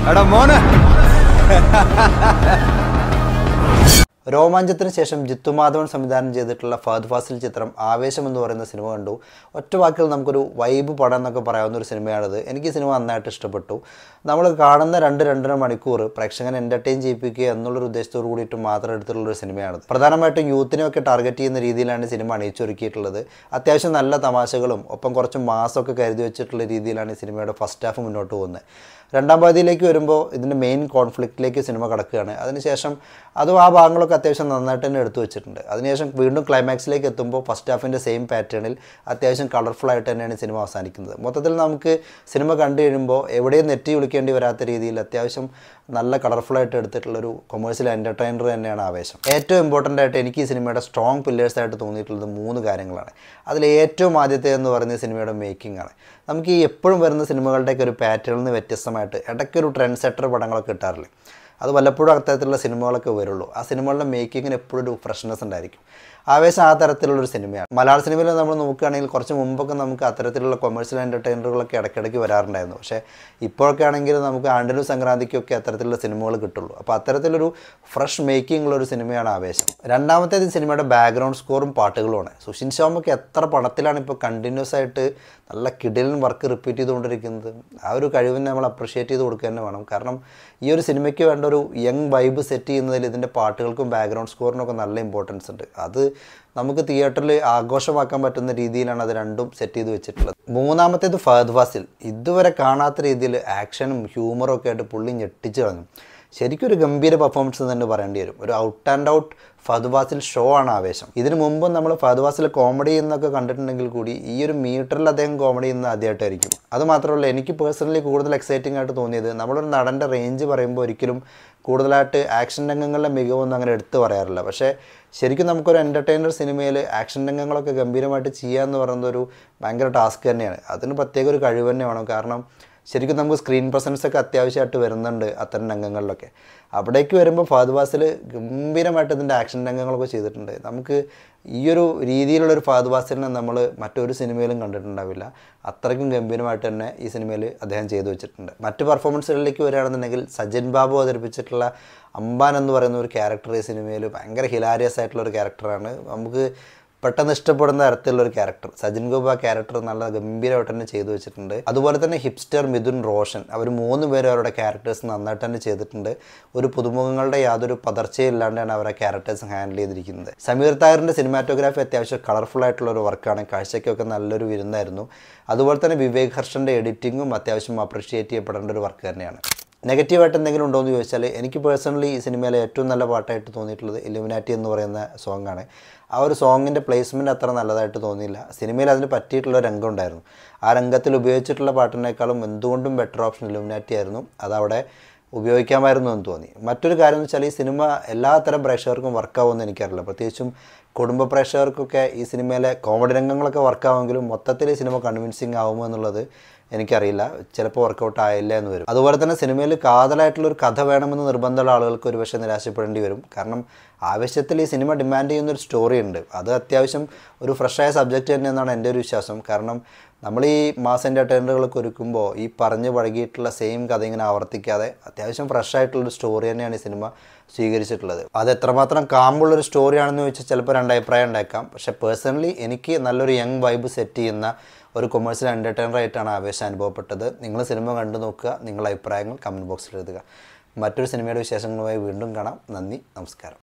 എടാ മോനെ രോമാഞ്ചത്തിന് ശേഷം ജിത്തു മാധവൻ സംവിധാനം ചെയ്തിട്ടുള്ള ഫഹദ് ഫാസിൽ ചിത്രം ആവേശം എന്ന് പറയുന്ന സിനിമ കണ്ടു ഒറ്റ വാക്കിൽ നമുക്കൊരു വൈബ് പടം എന്നൊക്കെ പറയാവുന്ന ഒരു സിനിമയാണിത് എനിക്ക് ഈ സിനിമ നന്നായിട്ട് ഇഷ്ടപ്പെട്ടു നമ്മൾ കാണുന്ന രണ്ട് രണ്ടര മണിക്കൂർ പ്രേക്ഷകനെ എൻ്റർടൈൻ ചെയ്യിപ്പിക്കുക എന്നുള്ളൊരു ഉദ്ദേശത്തോട് കൂടിയിട്ട് മാത്രം എടുത്തിട്ടുള്ള ഒരു സിനിമയാണിത് പ്രധാനമായിട്ടും യൂത്തിനെയൊക്കെ ടാർഗറ്റ് ചെയ്യുന്ന രീതിയിലാണ് സിനിമ അണിയിച്ചൊരുക്കിയിട്ടുള്ളത് അത്യാവശ്യം നല്ല തമാശകളും ഒപ്പം കുറച്ച് മാസമൊക്കെ കരുതി വെച്ചിട്ടുള്ള രീതിയിലാണ് ഈ സിനിമയുടെ ഫസ്റ്റ് ഹാഫ് മുന്നോട്ട് പോകുന്നത് രണ്ടാം പാതിയിലേക്ക് വരുമ്പോൾ ഇതിൻ്റെ മെയിൻ കോൺഫ്ലിക്റ്റിലേക്ക് സിനിമ കിടക്കുകയാണ് അതിനുശേഷം അതും ആ ഭാഗങ്ങളൊക്കെ അത്യാവശ്യം നന്നായിട്ട് തന്നെ എടുത്തു വെച്ചിട്ടുണ്ട് അതിനുശേഷം വീണ്ടും ക്ലൈമാക്സിലേക്ക് എത്തുമ്പോൾ ഫസ്റ്റ് ഹാഫിൻ്റെ സെയിം പാറ്റേണിൽ അത്യാവശ്യം കളർഫുൾ ആയിട്ട് തന്നെയാണ് സിനിമ അവസാനിക്കുന്നത് മൊത്തത്തിൽ നമുക്ക് സിനിമ കണ്ടു കഴിയുമ്പോൾ എവിടെയും നെറ്റി വിളിക്കേണ്ടി വരാത്ത രീതിയിൽ അത്യാവശ്യം നല്ല കളർഫുള്ളായിട്ട് എടുത്തിട്ടുള്ളൊരു കൊമേഴ്സ്യൽ എൻ്റർടൈനർ തന്നെയാണ് ആവേശം ഏറ്റവും ഇമ്പോർട്ടൻ്റ് ആയിട്ട് എനിക്ക് ഈ സിനിമയുടെ സ്ട്രോങ് പില്ലേഴ്സ് ആയിട്ട് തോന്നിയിട്ടുള്ളത് മൂന്ന് കാര്യങ്ങളാണ് അതിൽ ഏറ്റവും ആദ്യത്തെ എന്ന് പറയുന്നത് സിനിമയുടെ മേക്കിംഗ് ആണ് നമുക്ക് ഈ എപ്പോഴും വരുന്ന സിനിമകളുടെയൊക്കെ ഒരു പാറ്റേണിൽ നിന്ന് വ്യത്യസ്തമായിട്ട് ഇടയ്ക്കൊരു ട്രെൻഡ് സെറ്റർ പടങ്ങളൊക്കെ കിട്ടാറില്ലേ അത് വല്ലപ്പോഴും അത്തരത്തിലുള്ള സിനിമകളൊക്കെ വരുള്ളൂ ആ സിനിമകളുടെ മേക്കിങ്ങിന് എപ്പോഴും ഒരു ഫ്രഷ്നെസ് ഉണ്ടായിരിക്കും ആവേശം ആ തരത്തിലുള്ളൊരു സിനിമയാണ് മലയാള സിനിമയിൽ നമ്മൾ നോക്കുകയാണെങ്കിൽ കുറച്ച് മുമ്പൊക്കെ നമുക്ക് അത്തരത്തിലുള്ള കൊമേഴ്സ്യൽ എൻ്റർടൈനറുകളൊക്കെ ഇടയ്ക്കിടയ്ക്ക് വരാറുണ്ടായിരുന്നു പക്ഷേ ഇപ്പോഴൊക്കെ ആണെങ്കിൽ നമുക്ക് ആണ്ടിനും സംക്രാന്തിക്കൊക്കെ അത്തരത്തിലുള്ള സിനിമകൾ കിട്ടുള്ളൂ അപ്പോൾ അത്തരത്തിലൊരു ഫ്രഷ് മേക്കിംഗ് ഉള്ള ഒരു സിനിമയാണ് ആവേശം രണ്ടാമത്തേത് ഈ സിനിമയുടെ ബാക്ക്ഗ്രൗണ്ട് സ്കോറും പാട്ടുകളുമാണ് സുഷിൻ ശ്യാമൊക്കെ എത്ര പടത്തിലാണ് ഇപ്പോൾ കണ്ടിന്യൂസ് ആയിട്ട് നല്ല കിടിലൻ വർക്ക് റിപ്പീറ്റ് ചെയ്തുകൊണ്ടിരിക്കുന്നത് ആ ഒരു കഴിവിനെ നമ്മൾ അപ്രിഷ്യേറ്റ് ചെയ്ത് കൊടുക്കുക തന്നെ വേണം കാരണം ഈ ഒരു സിനിമയ്ക്ക് വേണ്ട ഒരു യങ് വൈബ് സെറ്റ് ചെയ്യുന്നതിൽ ഇതിൻ്റെ പാട്ടുകൾക്കും ബാക്ക്ഗ്രൗണ്ട് സ്കോറിനൊക്കെ നല്ല ഇമ്പോർട്ടൻസ് ഉണ്ട് അത് നമുക്ക് തിയേറ്ററിൽ ആഘോഷമാക്കാൻ പറ്റുന്ന രീതിയിലാണ് അത് രണ്ടും സെറ്റ് ചെയ്ത് വെച്ചിട്ടുള്ളത് മൂന്നാമത്തേത് ഫഹദ് ഫാസിൽ ഇതുവരെ കാണാത്ത രീതിയിൽ ആക്ഷനും ഹ്യൂമറും ഒക്കെ ആയിട്ട് പുള്ളി ഞെട്ടിച്ച് കളഞ്ഞു ശരിക്കും ഒരു ഗംഭീര പെർഫോമൻസ് തന്നെ പറയേണ്ടി വരും ഒരു ഔട്ട് ആൻഡ് ഔട്ട് ഫഹദ്വാസിൽ ഷോ ആണ് ആവേശം ഇതിനു മുമ്പ് നമ്മൾ ഫഹദ്വാസിൽ കോമഡി എന്നൊക്കെ കണ്ടിട്ടുണ്ടെങ്കിൽ കൂടി ഈ ഒരു മീറ്ററിൽ അദ്ദേഹം കോമഡി ചെയ്യുന്നത് ആദ്യമായിട്ടായിരിക്കും അത് മാത്രമല്ല എനിക്ക് പേഴ്സണലി കൂടുതൽ എക്സൈറ്റിംഗ് ആയിട്ട് തോന്നിയത് നമ്മളൊരു നടൻ്റെ റേഞ്ച് പറയുമ്പോൾ ഒരിക്കലും കൂടുതലായിട്ട് ആക്ഷൻ രംഗങ്ങളുടെ മികവൊന്നും അങ്ങനെ എടുത്തു പറയാറില്ല പക്ഷേ ശരിക്കും നമുക്കൊരു എൻ്റർടൈനർ സിനിമയിൽ ആക്ഷൻ രംഗങ്ങളൊക്കെ ഗംഭീരമായിട്ട് ചെയ്യുക എന്ന് പറയുന്നത് ഒരു ഭയങ്കര ടാസ്ക് തന്നെയാണ് അതിന് പ്രത്യേക ഒരു കഴിവ് തന്നെ വേണം കാരണം ശരിക്കും നമുക്ക് സ്ക്രീൻ പ്രസൻസ് ഒക്കെ അത്യാവശ്യമായിട്ട് വരുന്നുണ്ട് അത്തരം രംഗങ്ങളിലൊക്കെ അവിടേക്ക് വരുമ്പോൾ ഫഹദ് ഫാസിൽ ഗംഭീരമായിട്ട് ഇതിൻ്റെ ആക്ഷൻ രംഗങ്ങളൊക്കെ ചെയ്തിട്ടുണ്ട് നമുക്ക് ഈ ഒരു രീതിയിലുള്ളൊരു ഫഹദ് ഫാസിലിനെ നമ്മൾ മറ്റൊരു സിനിമയിലും കണ്ടിട്ടുണ്ടാവില്ല അത്രയ്ക്കും ഗംഭീരമായിട്ട് തന്നെ ഈ സിനിമയിൽ അദ്ദേഹം ചെയ്തു വെച്ചിട്ടുണ്ട് മറ്റ് പെർഫോമൻസുകളിലേക്ക് വരികയാണെന്നുണ്ടെങ്കിൽ സജ്ജൻ ബാബു അവതരിപ്പിച്ചിട്ടുള്ള അംബാൻ എന്ന് പറയുന്ന ഒരു ക്യാരക്ടർ ഈ സിനിമയിൽ ഭയങ്കര ഹിലാരിയസ് ആയിട്ടുള്ള ഒരു ക്യാരക്ടറാണ് നമുക്ക് പെട്ടെന്ന് ഇഷ്ടപ്പെടുന്ന തരത്തിലുള്ള ഒരു ക്യാരക്ടർ സജിൻ ഗോപ ആ ക്യാരക്ടർ നല്ല ഗംഭീരമായിട്ട് തന്നെ ചെയ്തു വെച്ചിട്ടുണ്ട് അതുപോലെ തന്നെ ഹിപ്സ്റ്റർ മിഥുൻ റോഷൻ അവർ മൂന്ന് പേരും അവരുടെ ക്യാരക്ടേഴ്സ് നന്നായിട്ട് തന്നെ ചെയ്തിട്ടുണ്ട് ഒരു പുതുമുഖങ്ങളുടെ യാതൊരു പതർച്ചയില്ലാണ്ടാണ് അവരെ ക്യാരക്ടേഴ്സ് ഹാൻഡിൽ ചെയ്തിരിക്കുന്നത് സമീർ തായറിൻ്റെ സിനിമാറ്റോഗ്രാഫി അത്യാവശ്യം കളർഫുൾ ആയിട്ടുള്ള ഒരു വർക്കാണ് കാഴ്ചയ്ക്കൊക്കെ നല്ലൊരു വിരുന്നായിരുന്നു അതുപോലെ തന്നെ വിവേക് ഹർഷൻ്റെ എഡിറ്റിങ്ങും അത്യാവശ്യം അപ്രിഷിയേറ്റ് ചെയ്യപ്പെടേണ്ട ഒരു വർക്ക് തന്നെയാണ് നെഗറ്റീവായിട്ട് എന്തെങ്കിലും ഉണ്ടോ എന്ന് ചോദിച്ചാൽ എനിക്ക് പേഴ്സണലി ഈ സിനിമയിലെ ഏറ്റവും നല്ല പാട്ടായിട്ട് തോന്നിയിട്ടുള്ളത് ഇലുമിനാറ്റി എന്ന് പറയുന്ന സോങ്ങാണ് ആ ഒരു സോങ്ങിൻ്റെ പ്ലേസ്മെൻറ്റ് അത്ര നല്ലതായിട്ട് തോന്നിയില്ല സിനിമയിൽ അതിന് പറ്റിയിട്ടുള്ള രംഗം ഉണ്ടായിരുന്നു ആ രംഗത്തിൽ ഉപയോഗിച്ചിട്ടുള്ള പാട്ടിനേക്കാളും എന്തുകൊണ്ടും ബെറ്റർ ഓപ്ഷൻ ഇലുമിനാറ്റി ആയിരുന്നു അതവിടെ ഉപയോഗിക്കാമായിരുന്നു എന്ന് തോന്നി മറ്റൊരു കാര്യം എന്ന് വെച്ചാൽ ഈ സിനിമ എല്ലാത്തരം പ്രേക്ഷകർക്കും വർക്കാവുമെന്ന് എനിക്കറിയില്ല പ്രത്യേകിച്ചും കുടുംബ പ്രേക്ഷകർക്കൊക്കെ ഈ സിനിമയിലെ കോമഡി രംഗങ്ങളൊക്കെ വർക്കാവുമെങ്കിലും മൊത്തത്തിൽ ഈ സിനിമ കൺവിൻസിങ് ആവുമോ എന്നുള്ളത് എനിക്കറിയില്ല ചിലപ്പോൾ വർക്കൗട്ട് ആയില്ല എന്ന് വരും അതുപോലെ തന്നെ സിനിമയിൽ കാതലായിട്ടുള്ള ഒരു കഥ വേണമെന്ന് നിർബന്ധമുള്ള ആളുകൾക്ക് ഒരുപക്ഷെ നിരാശപ്പെടേണ്ടി വരും കാരണം ആവശ്യത്തിൽ ഈ സിനിമ ഡിമാൻഡ് ചെയ്യുന്ന ഒരു സ്റ്റോറി ഉണ്ട് അത് അത്യാവശ്യം ഒരു ഫ്രഷായ സബ്ജക്റ്റ് തന്നെയെന്നാണ് എൻ്റെ ഒരു വിശ്വാസം കാരണം നമ്മൾ ഈ മാസ് എൻ്റർടൈനറുകളൊക്കെ ഒരുക്കുമ്പോൾ ഈ പറഞ്ഞ് പഴകിയിട്ടുള്ള സെയിം കഥ ഇങ്ങനെ ആവർത്തിക്കാതെ അത്യാവശ്യം ഫ്രഷ് ആയിട്ടുള്ളൊരു സ്റ്റോറി തന്നെയാണ് ഈ സിനിമ സ്വീകരിച്ചിട്ടുള്ളത് അത് എത്രമാത്രം കാമ്പുള്ളൊരു സ്റ്റോറിയാണെന്ന് ചോദിച്ചാൽ ചിലപ്പോൾ രണ്ടഭിപ്രായം ഉണ്ടാക്കാം പക്ഷേ പേഴ്സണലി എനിക്ക് നല്ലൊരു യങ് വൈബ് സെറ്റ് ചെയ്യുന്ന ഒരു കൊമേഴ്സ്യൽ എൻ്റർടൈനർ ആയിട്ടാണ് ആവേശം അനുഭവപ്പെട്ടത് നിങ്ങൾ സിനിമ കണ്ടു നോക്കുക നിങ്ങളുടെ അഭിപ്രായങ്ങൾ കമൻറ്റ് ബോക്സിൽ എഴുതുക മറ്റൊരു സിനിമയുടെ വിശേഷങ്ങളുമായി വീണ്ടും കാണാം നന്ദി നമസ്കാരം